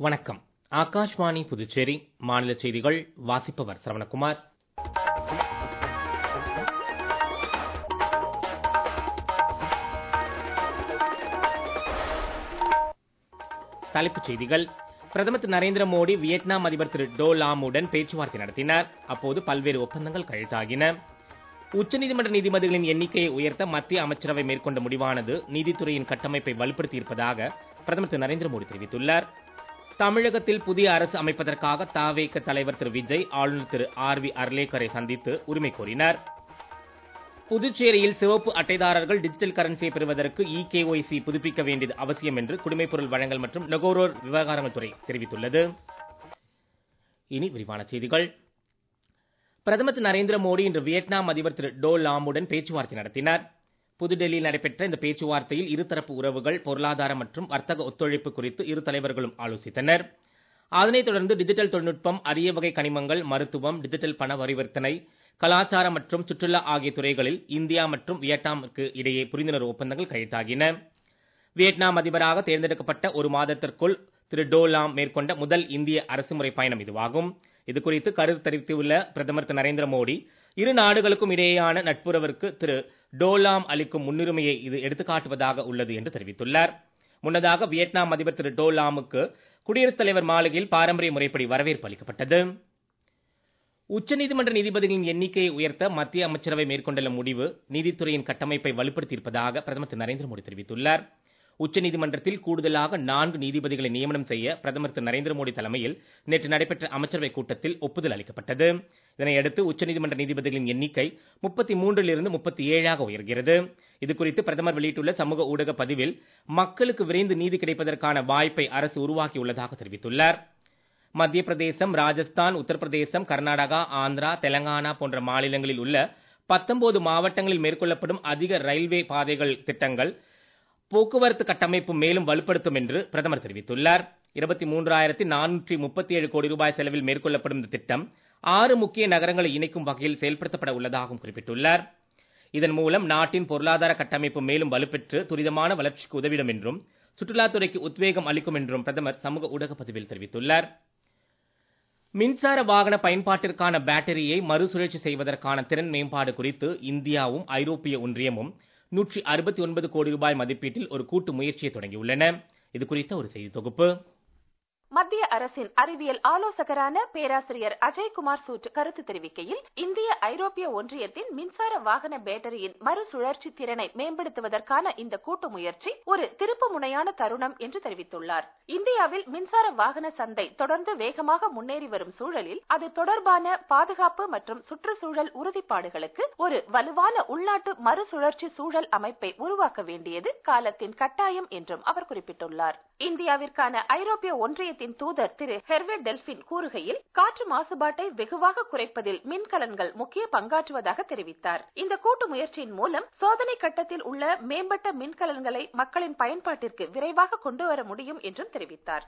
வணக்கம் ஆகாஷ்வாணி புதுச்சேரி மாநில செய்திகள் வாசிப்பவர் சரவணகுமார் தலைப்புச் செய்திகள் பிரதமர் திரு நரேந்திர மோடி வியட்நாம் அதிபர் திரு டோ லாமுடன் பேச்சுவார்த்தை நடத்தினார் அப்போது பல்வேறு ஒப்பந்தங்கள் கையெழுத்தாகின உச்சநீதிமன்ற நீதிபதிகளின் எண்ணிக்கையை உயர்த்த மத்திய அமைச்சரவை மேற்கொண்ட முடிவானது நீதித்துறையின் கட்டமைப்பை வலுப்படுத்தி இருப்பதாக பிரதமர் திரு நரேந்திர மோடி தெரிவித்துள்ளார் தமிழகத்தில் புதிய அரசு அமைப்பதற்காக தாவேக தலைவர் திரு விஜய் ஆளுநர் திரு ஆர் வி அர்லேக்கரை சந்தித்து உரிமை கோரினார் புதுச்சேரியில் சிவப்பு அட்டைதாரர்கள் டிஜிட்டல் கரன்சியை பெறுவதற்கு இகேஒய்சி புதுப்பிக்க வேண்டியது அவசியம் என்று குடிமைப்பொருள் வழங்கல் மற்றும் நுகர்வோர் விவகாரங்கள் துறை தெரிவித்துள்ளது இனி விரிவான செய்திகள் பிரதமர் திரு நரேந்திர மோடி இன்று வியட்நாம் அதிபர் திரு டோ லாமுடன் பேச்சுவார்த்தை நடத்தினார் புதுடெல்லியில் நடைபெற்ற இந்த பேச்சுவார்த்தையில் இருதரப்பு உறவுகள் பொருளாதார மற்றும் வர்த்தக ஒத்துழைப்பு குறித்து இரு தலைவர்களும் ஆலோசித்தனர் அதனைத் தொடர்ந்து டிஜிட்டல் தொழில்நுட்பம் அரிய வகை கனிமங்கள் மருத்துவம் டிஜிட்டல் பண பரிவர்த்தனை கலாச்சாரம் மற்றும் சுற்றுலா ஆகிய துறைகளில் இந்தியா மற்றும் வியட்நாமிற்கு இடையே புரிந்துணர்வு ஒப்பந்தங்கள் கையெழுத்தாகின வியட்நாம் அதிபராக தேர்ந்தெடுக்கப்பட்ட ஒரு மாதத்திற்குள் திரு டோ லாம் மேற்கொண்ட முதல் இந்திய அரசுமுறை பயணம் இதுவாகும் இது குறித்து கருத்து தெரிவித்துள்ள பிரதமர் திரு நரேந்திர மோடி இரு நாடுகளுக்கும் இடையேயான நட்புறவிற்கு திரு டோலாம் அளிக்கும் முன்னுரிமையை இது எடுத்துக்காட்டுவதாக உள்ளது என்று தெரிவித்துள்ளார் முன்னதாக வியட்நாம் அதிபர் திரு டோலாமுக்கு குடியரசுத் தலைவர் மாளிகையில் பாரம்பரிய முறைப்படி வரவேற்பு அளிக்கப்பட்டது உச்சநீதிமன்ற நீதிபதிகளின் எண்ணிக்கையை உயர்த்த மத்திய அமைச்சரவை மேற்கொண்டுள்ள முடிவு நீதித்துறையின் கட்டமைப்பை வலுப்படுத்தி இருப்பதாக பிரதமர் திரு நரேந்திர மோடி தெரிவித்துள்ளார் உச்சநீதிமன்றத்தில் கூடுதலாக நான்கு நீதிபதிகளை நியமனம் செய்ய பிரதமர் திரு நரேந்திர மோடி தலைமையில் நேற்று நடைபெற்ற அமைச்சரவை கூட்டத்தில் ஒப்புதல் அளிக்கப்பட்டது இதனையடுத்து உச்சநீதிமன்ற நீதிபதிகளின் எண்ணிக்கை முப்பத்தி மூன்றிலிருந்து முப்பத்தி ஏழாக உயர்கிறது இதுகுறித்து பிரதமர் வெளியிட்டுள்ள சமூக ஊடக பதிவில் மக்களுக்கு விரைந்து நீதி கிடைப்பதற்கான வாய்ப்பை அரசு உருவாக்கியுள்ளதாக தெரிவித்துள்ளார் மத்திய பிரதேசம் ராஜஸ்தான் உத்தரப்பிரதேசம் கர்நாடகா ஆந்திரா தெலங்கானா போன்ற மாநிலங்களில் உள்ள பத்தொன்பது மாவட்டங்களில் மேற்கொள்ளப்படும் அதிக ரயில்வே பாதைகள் திட்டங்கள் போக்குவரத்து கட்டமைப்பு மேலும் வலுப்படுத்தும் என்று பிரதமர் தெரிவித்துள்ளார் இருபத்தி மூன்றாயிரத்தி நானூற்றி முப்பத்தி ஏழு கோடி ரூபாய் செலவில் மேற்கொள்ளப்படும் இந்த திட்டம் ஆறு முக்கிய நகரங்களை இணைக்கும் வகையில் செயல்படுத்தப்பட உள்ளதாகவும் குறிப்பிட்டுள்ளார் இதன் மூலம் நாட்டின் பொருளாதார கட்டமைப்பு மேலும் வலுப்பெற்று துரிதமான வளர்ச்சிக்கு உதவிடும் என்றும் சுற்றுலாத்துறைக்கு உத்வேகம் அளிக்கும் என்றும் பிரதமர் சமூக ஊடக பதிவில் தெரிவித்துள்ளார் மின்சார வாகன பயன்பாட்டிற்கான பேட்டரியை மறுசுழற்சி செய்வதற்கான திறன் மேம்பாடு குறித்து இந்தியாவும் ஐரோப்பிய ஒன்றியமும் நூற்றி அறுபத்தி ஒன்பது கோடி ரூபாய் மதிப்பீட்டில் ஒரு கூட்டு முயற்சியை தொடங்கியுள்ளன இது குறித்த ஒரு செய்தி தொகுப்பு மத்திய அரசின் அறிவியல் ஆலோசகரான பேராசிரியர் அஜய்குமார் சூட் கருத்து தெரிவிக்கையில் இந்திய ஐரோப்பிய ஒன்றியத்தின் மின்சார வாகன பேட்டரியின் மறுசுழற்சி திறனை மேம்படுத்துவதற்கான இந்த கூட்டு முயற்சி ஒரு திருப்பு முனையான தருணம் என்று தெரிவித்துள்ளார் இந்தியாவில் மின்சார வாகன சந்தை தொடர்ந்து வேகமாக முன்னேறி வரும் சூழலில் அது தொடர்பான பாதுகாப்பு மற்றும் சுற்றுச்சூழல் உறுதிப்பாடுகளுக்கு ஒரு வலுவான உள்நாட்டு மறுசுழற்சி சூழல் அமைப்பை உருவாக்க வேண்டியது காலத்தின் கட்டாயம் என்றும் அவர் குறிப்பிட்டுள்ளார் இந்தியாவிற்கான ஐரோப்பிய ஒன்றியத்தின் நிறுவனத்தின் தூதர் திரு ஹெர்வே டெல்பின் கூறுகையில் காற்று மாசுபாட்டை வெகுவாக குறைப்பதில் மின்கலன்கள் முக்கிய பங்காற்றுவதாக தெரிவித்தார் இந்த கூட்டு முயற்சியின் மூலம் சோதனை கட்டத்தில் உள்ள மேம்பட்ட மின்கலன்களை மக்களின் பயன்பாட்டிற்கு விரைவாக கொண்டு வர முடியும் என்றும் தெரிவித்தார்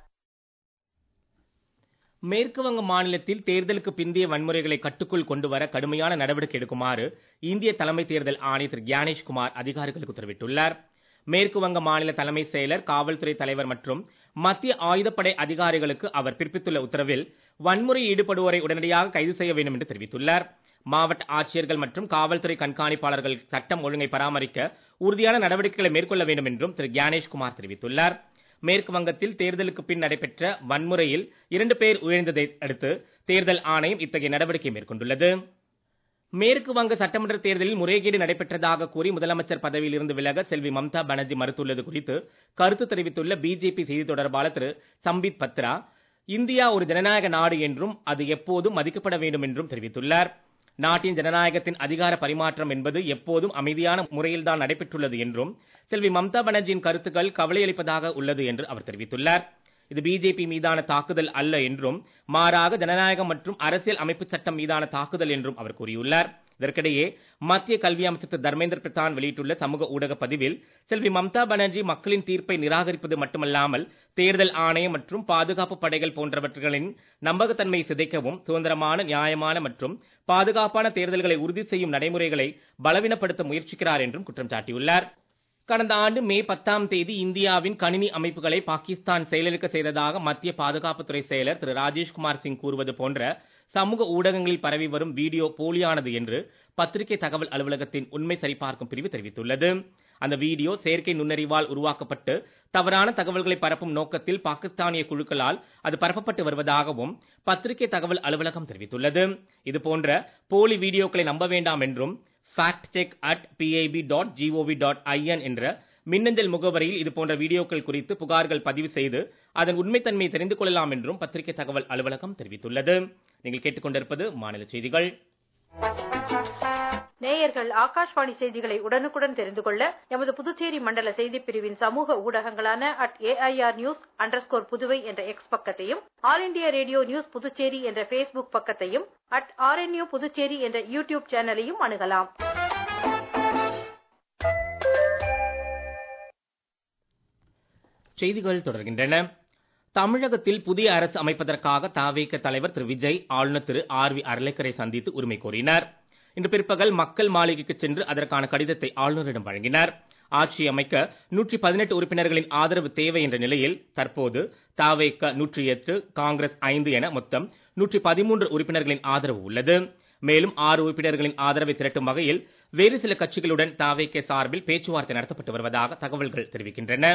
மேற்கு வங்க மாநிலத்தில் தேர்தலுக்கு பிந்தைய வன்முறைகளை கட்டுக்குள் கொண்டு வர கடுமையான நடவடிக்கை எடுக்குமாறு இந்திய தலைமை தேர்தல் ஆணையர் திரு கியானேஷ்குமார் அதிகாரிகளுக்கு உத்தரவிட்டுள்ளார் மேற்கு வங்க மாநில தலைமை செயலர் காவல்துறை தலைவர் மற்றும் மத்திய ஆயுதப்படை அதிகாரிகளுக்கு அவர் பிறப்பித்துள்ள உத்தரவில் வன்முறையில் ஈடுபடுவோரை உடனடியாக கைது செய்ய வேண்டும் என்று தெரிவித்துள்ளார் மாவட்ட ஆட்சியர்கள் மற்றும் காவல்துறை கண்காணிப்பாளர்கள் சட்டம் ஒழுங்கை பராமரிக்க உறுதியான நடவடிக்கைகளை மேற்கொள்ள வேண்டும் என்றும் திரு கியானேஷ்குமார் தெரிவித்துள்ளார் மேற்கு வங்கத்தில் தேர்தலுக்கு பின் நடைபெற்ற வன்முறையில் இரண்டு பேர் உயிரிழந்ததை அடுத்து தேர்தல் ஆணையம் இத்தகைய நடவடிக்கை மேற்கொண்டுள்ளது மேற்கு வங்க சட்டமன்ற தேர்தலில் முறைகேடு நடைபெற்றதாக கூறி முதலமைச்சர் பதவியில் இருந்து விலக செல்வி மம்தா பானர்ஜி மறுத்துள்ளது குறித்து கருத்து தெரிவித்துள்ள பிஜேபி செய்தி தொடர்பாளர் திரு சம்பித் பத்ரா இந்தியா ஒரு ஜனநாயக நாடு என்றும் அது எப்போதும் மதிக்கப்பட வேண்டும் என்றும் தெரிவித்துள்ளார் நாட்டின் ஜனநாயகத்தின் அதிகார பரிமாற்றம் என்பது எப்போதும் அமைதியான முறையில்தான் நடைபெற்றுள்ளது என்றும் செல்வி மம்தா பானர்ஜியின் கருத்துக்கள் கவலையளிப்பதாக உள்ளது என்று அவர் தெரிவித்துள்ளார் இது பிஜேபி மீதான தாக்குதல் அல்ல என்றும் மாறாக ஜனநாயகம் மற்றும் அரசியல் அமைப்பு சட்டம் மீதான தாக்குதல் என்றும் அவர் கூறியுள்ளார் இதற்கிடையே மத்திய கல்வி அமைச்சர் திரு தர்மேந்திர பிரதான் வெளியிட்டுள்ள சமூக ஊடக பதிவில் செல்வி மம்தா பானர்ஜி மக்களின் தீர்ப்பை நிராகரிப்பது மட்டுமல்லாமல் தேர்தல் ஆணையம் மற்றும் பாதுகாப்பு படைகள் போன்றவர்களின் நம்பகத்தன்மை சிதைக்கவும் சுதந்திரமான நியாயமான மற்றும் பாதுகாப்பான தேர்தல்களை உறுதி செய்யும் நடைமுறைகளை பலவீனப்படுத்த முயற்சிக்கிறார் என்றும் குற்றம் சாட்டியுள்ளார் கடந்த ஆண்டு மே பத்தாம் தேதி இந்தியாவின் கணினி அமைப்புகளை பாகிஸ்தான் செயலிழக்க செய்ததாக மத்திய பாதுகாப்புத்துறை செயலர் திரு ராஜேஷ்குமார் சிங் கூறுவது போன்ற சமூக ஊடகங்களில் பரவி வரும் வீடியோ போலியானது என்று பத்திரிகை தகவல் அலுவலகத்தின் உண்மை சரிபார்க்கும் பிரிவு தெரிவித்துள்ளது அந்த வீடியோ செயற்கை நுண்ணறிவால் உருவாக்கப்பட்டு தவறான தகவல்களை பரப்பும் நோக்கத்தில் பாகிஸ்தானிய குழுக்களால் அது பரப்பப்பட்டு வருவதாகவும் பத்திரிகை தகவல் அலுவலகம் தெரிவித்துள்ளது இதுபோன்ற போலி வீடியோக்களை நம்ப வேண்டாம் என்றும் fact check at PIB dot GOV dot IN என்ற மின்னஞ்சல் முகவரியில் இதுபோன்ற வீடியோக்கள் குறித்து புகார்கள் பதிவு செய்து அதன் உண்மைத்தன்மையை தெரிந்து கொள்ளலாம் என்றும் பத்திரிகை தகவல் அலுவலகம் தெரிவித்துள்ளது நீங்கள் கேட்டுக்கொண்டிருப்பது மாநில செய்திகள் நேயர்கள் ஆகாஷ்வாணி செய்திகளை உடனுக்குடன் தெரிந்து கொள்ள எமது புதுச்சேரி மண்டல செய்திப் பிரிவின் சமூக ஊடகங்களான at AIR news underscore Puduvai என்ற எக்ஸ் பக்கத்தையும் All India Radio News Puducherry என்ற ஃபேஸ்புக் பக்கத்தையும் அட் ஆர்என்யூ புதுச்சேரி என்ற யூடியூப் சேனலையும் அணுகலாம் செய்திகள் தொடர்கின்றன தமிழகத்தில் புதிய அரசு அமைப்பதற்காக தாவேக தலைவர் திரு விஜய் ஆளுநர் திரு ஆர் வி அர்லேக்கரை சந்தித்து உரிமை கோரினார் இன்று பிற்பகல் மக்கள் மாளிகைக்கு சென்று அதற்கான கடிதத்தை ஆளுநரிடம் வழங்கினார் ஆட்சி அமைக்க நூற்றி பதினெட்டு உறுப்பினர்களின் ஆதரவு தேவை என்ற நிலையில் தற்போது தாவேக நூற்றி எட்டு காங்கிரஸ் ஐந்து என மொத்தம் நூற்றி பதிமூன்று உறுப்பினர்களின் ஆதரவு உள்ளது மேலும் ஆறு உறுப்பினர்களின் ஆதரவை திரட்டும் வகையில் வேறு சில கட்சிகளுடன் தாவேக சார்பில் பேச்சுவார்த்தை நடத்தப்பட்டு வருவதாக தகவல்கள் தெரிவிக்கின்றன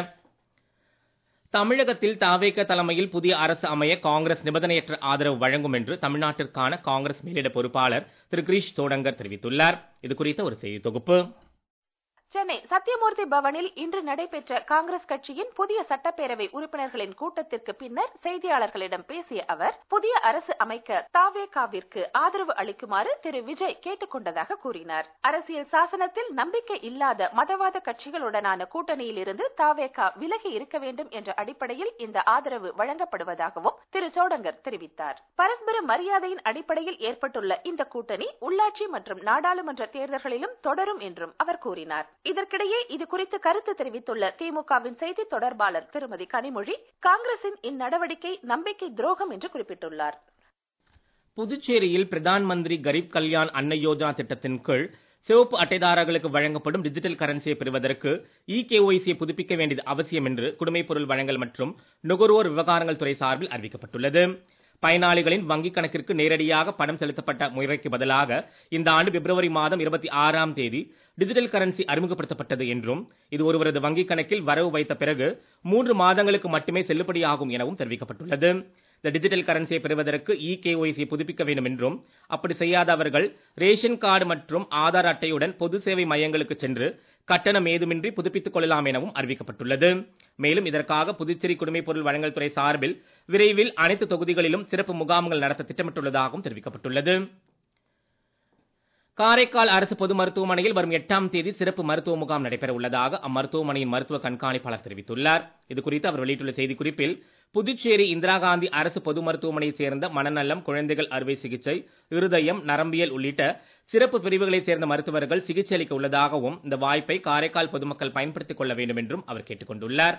தமிழகத்தில் தாவேக தலைமையில் புதிய அரசு அமைய காங்கிரஸ் நிபந்தனையற்ற ஆதரவு வழங்கும் என்று தமிழ்நாட்டிற்கான காங்கிரஸ் மேலிட பொறுப்பாளர் திரு கிரீஷ் சோடங்கர் தெரிவித்துள்ளார் இது குறித்த ஒரு செய்தி தொகுப்பு சென்னை சத்தியமூர்த்தி பவனில் இன்று நடைபெற்ற காங்கிரஸ் கட்சியின் புதிய சட்டப்பேரவை உறுப்பினர்களின் கூட்டத்திற்கு பின்னர் செய்தியாளர்களிடம் பேசிய அவர் புதிய அரசு அமைக்க தாவேகாவிற்கு ஆதரவு அளிக்குமாறு திரு விஜய் கேட்டுக் கொண்டதாக கூறினார் அரசியல் சாசனத்தில் நம்பிக்கை இல்லாத மதவாத கட்சிகளுடனான கூட்டணியில் இருந்து தாவேகா விலகி இருக்க வேண்டும் என்ற அடிப்படையில் இந்த ஆதரவு வழங்கப்படுவதாகவும் திரு சோடங்கர் தெரிவித்தார் பரஸ்பர மரியாதையின் அடிப்படையில் ஏற்பட்டுள்ள இந்த கூட்டணி உள்ளாட்சி மற்றும் நாடாளுமன்ற தேர்தல்களிலும் தொடரும் என்றும் அவர் கூறினார் இதற்கிடையே இது குறித்து கருத்து தெரிவித்துள்ள திமுகவின் செய்தி தொடர்பாளர் திருமதி கனிமொழி காங்கிரசின் இந்நடவடிக்கை நம்பிக்கை துரோகம் என்று குறிப்பிட்டுள்ளார் புதுச்சேரியில் பிரதான் மந்திரி கரீப் கல்யாண் அன்ன யோஜனா திட்டத்தின் கீழ் சிவப்பு அட்டைதாரர்களுக்கு வழங்கப்படும் டிஜிட்டல் கரன்சியை பெறுவதற்கு இ கேஒய்சியை புதுப்பிக்க வேண்டியது அவசியம் என்று குடிமைப் பொருள் வழங்கல் மற்றும் நுகர்வோர் விவகாரங்கள் துறை சார்பில் அறிவிக்கப்பட்டுள்ளது பயனாளிகளின் வங்கிக் கணக்கிற்கு நேரடியாக பணம் செலுத்தப்பட்ட முறைக்கு பதிலாக இந்த ஆண்டு பிப்ரவரி மாதம் இருபத்தி ஆறாம் தேதி டிஜிட்டல் கரன்சி அறிமுகப்படுத்தப்பட்டது என்றும் இது ஒருவரது வங்கிக் கணக்கில் வரவு வைத்த பிறகு மூன்று மாதங்களுக்கு மட்டுமே செல்லுபடியாகும் எனவும் தெரிவிக்கப்பட்டுள்ளது இந்த டிஜிட்டல் கரன்சியை பெறுவதற்கு இ கேஒய்சியை புதுப்பிக்க வேண்டும் என்றும் அப்படி செய்யாதவர்கள் ரேஷன் கார்டு மற்றும் ஆதார் அட்டையுடன் பொது சேவை மையங்களுக்கு சென்று கட்டணம் ஏதுமின்றி புதுப்பித்துக் கொள்ளலாம் எனவும் அறிவிக்கப்பட்டுள்ளது மேலும் இதற்காக புதுச்சேரி குடிமைப் பொருள் வழங்கல் துறை சார்பில் விரைவில் அனைத்து தொகுதிகளிலும் சிறப்பு முகாம்கள் நடத்த திட்டமிட்டுள்ளதாகவும் தெரிவிக்கப்பட்டுள்ளது காரைக்கால் அரசு பொது மருத்துவமனையில் வரும் எட்டாம் தேதி சிறப்பு மருத்துவ முகாம் நடைபெற உள்ளதாக அம்மருத்துவமனையின் மருத்துவ கண்காணிப்பாளர் தெரிவித்துள்ளார் இது குறித்து அவர் வெளியிட்டுள்ள செய்திக்குறிப்பில் புதுச்சேரி இந்திரா காந்தி அரசு பொது மருத்துவமனையைச் சேர்ந்த மனநலம் குழந்தைகள் அறுவை சிகிச்சை இருதயம் நரம்பியல் உள்ளிட்ட சிறப்பு பிரிவுகளைச் சேர்ந்த மருத்துவர்கள் சிகிச்சை அளிக்க உள்ளதாகவும் இந்த வாய்ப்பை காரைக்கால் பொதுமக்கள் பயன்படுத்திக் கொள்ள வேண்டும் என்றும் அவர் கேட்டுக் கொண்டுள்ளார்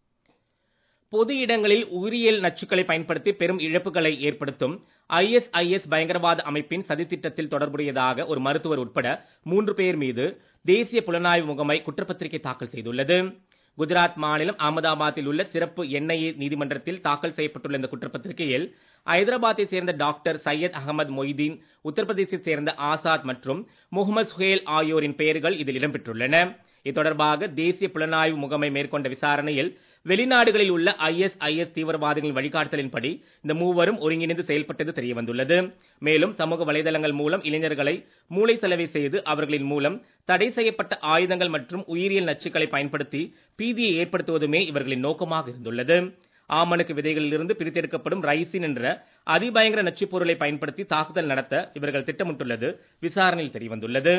பொது இடங்களில் உயிரியல் நச்சுக்களை பயன்படுத்தி பெரும் இழப்புகளை ஏற்படுத்தும் ஐஎஸ்ஐஎஸ் பயங்கரவாத அமைப்பின் சதித்திட்டத்தில் தொடர்புடையதாக ஒரு மருத்துவர் உட்பட மூன்று பேர் மீது தேசிய புலனாய்வு முகமை குற்றப்பத்திரிகை தாக்கல் செய்துள்ளது குஜராத் மாநிலம் அகமதாபாத்தில் உள்ள சிறப்பு என்ஐஏ நீதிமன்றத்தில் தாக்கல் செய்யப்பட்டுள்ள இந்த குற்றப்பத்திரிகையில் ஐதராபாத்தைச் சேர்ந்த டாக்டர் சையத் அகமது மொய்தீன் உத்தரப்பிரதேசத்தைச் சேர்ந்த ஆசாத் மற்றும் முகமது சுஹேல் ஆகியோரின் பெயர்கள் இதில் இடம்பெற்றுள்ளன இது தொடர்பாக தேசிய புலனாய்வு முகமை மேற்கொண்ட விசாரணையில் வெளிநாடுகளில் உள்ள ஐஎஸ்ஐஎஸ் தீவிரவாதிகளின் வழிகாட்டுதலின்படி இந்த மூவரும் ஒருங்கிணைந்து செயல்பட்டது தெரிய வந்துள்ளது மேலும் சமூக வலைதளங்கள் மூலம் இளைஞர்களை மூளை செலவை செய்து அவர்களின் மூலம் தடை செய்யப்பட்ட ஆயுதங்கள் மற்றும் உயிரியல் நச்சுக்களை பயன்படுத்தி பீதியை ஏற்படுத்துவதுமே இவர்களின் நோக்கமாக இருந்துள்ளது ஆமணுக்கு விதைகளிலிருந்து பிரித்தெடுக்கப்படும் ரைசின் என்ற அதிபயங்கர நச்சுப் பொருளை பயன்படுத்தி தாக்குதல் நடத்த இவர்கள் திட்டமிட்டுள்ளது விசாரணையில் தெரியவந்துள்ளது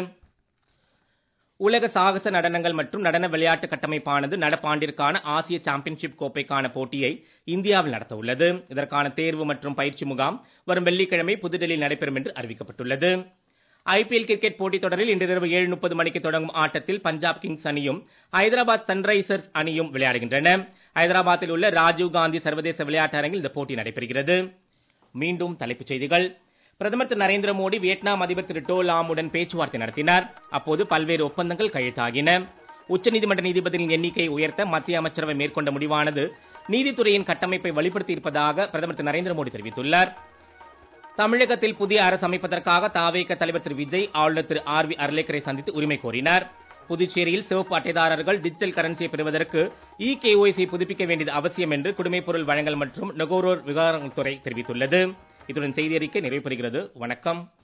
உலக சாகச நடனங்கள் மற்றும் நடன விளையாட்டு கட்டமைப்பானது நடப்பாண்டிற்கான ஆசிய சாம்பியன்ஷிப் கோப்பைக்கான போட்டியை இந்தியாவில் நடத்த உள்ளது இதற்கான தேர்வு மற்றும் பயிற்சி முகாம் வரும் வெள்ளிக்கிழமை புதுடெல்லியில் நடைபெறும் என்று அறிவிக்கப்பட்டுள்ளது ஐபிஎல் கிரிக்கெட் போட்டித் தொடரில் இன்று இரவு ஏழு முப்பது மணிக்கு தொடங்கும் ஆட்டத்தில் பஞ்சாப் கிங்ஸ் அணியும் ஹைதராபாத் சன்ரைசர்ஸ் அணியும் விளையாடுகின்றன ஹைதராபாத்தில் உள்ள ராஜீவ் காந்தி சர்வதேச விளையாட்டு அரங்கில் இந்த போட்டி நடைபெறுகிறது மீண்டும் தலைப்புச் செய்திகள் பிரதமர் திரு நரேந்திர மோடி வியட்நாம் அதிபர் திரு டோ லாமுடன் பேச்சுவார்த்தை நடத்தினார் அப்போது பல்வேறு ஒப்பந்தங்கள் கையெழுத்தாகின உச்சநீதிமன்ற நீதிபதிகளின் எண்ணிக்கையை உயர்த்த மத்திய அமைச்சரவை மேற்கொண்ட முடிவானது நீதித்துறையின் கட்டமைப்பை வலுப்படுத்தி இருப்பதாக பிரதமர் திரு நரேந்திர மோடி தெரிவித்துள்ளார் தமிழகத்தில் புதிய அரசு அமைப்பதற்காக தாவேக தலைவர் திரு விஜய் ஆளுநர் திரு ஆர் வி அர்லேக்கரை சந்தித்து உரிமை கோரினார் புதுச்சேரியில் சிவப்பு அட்டைதாரர்கள் டிஜிட்டல் கரன்சியை பெறுவதற்கு இ கேஒய்சி புதுப்பிக்க வேண்டியது அவசியம் என்று குடிமைப்பொருள் வழங்கல் மற்றும் நுகர்வோர் விவகாரங்கள் துறை தெரிவித்துள்ளது இத்துடன் செய்தி அறிக்கை நிறைவு பெறுகிறது வணக்கம்